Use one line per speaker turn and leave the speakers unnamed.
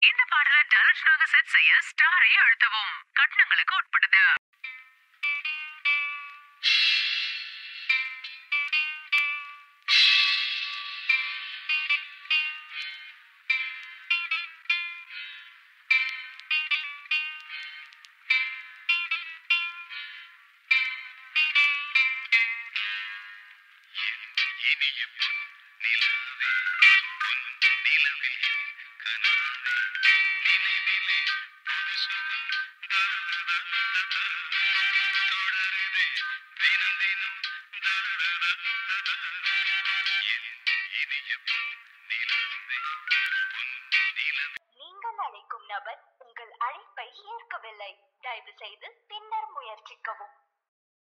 இந்த பாடலை டைரக்ஷனாக செட் செய்ய ஸ்டாரை அழுத்தவும் கட்டணங்களுக்கு உட்பட்டது
இனிய பொன் நிலாவே பொன் நிலவில் கனாவே நினைவிலே புது சுகம் தரதரதரதர. தொடருதே தினம் தினம் தரதரதரதர. என் இனிய பொன் நிலாவே பொன் நிலவில்
நீங்கள் அழைக்கும் நபர் உங்கள் அழைப்பை ஏற்கவில்லை தயவு செய்து பின்னர் முயற்சிக்கவும்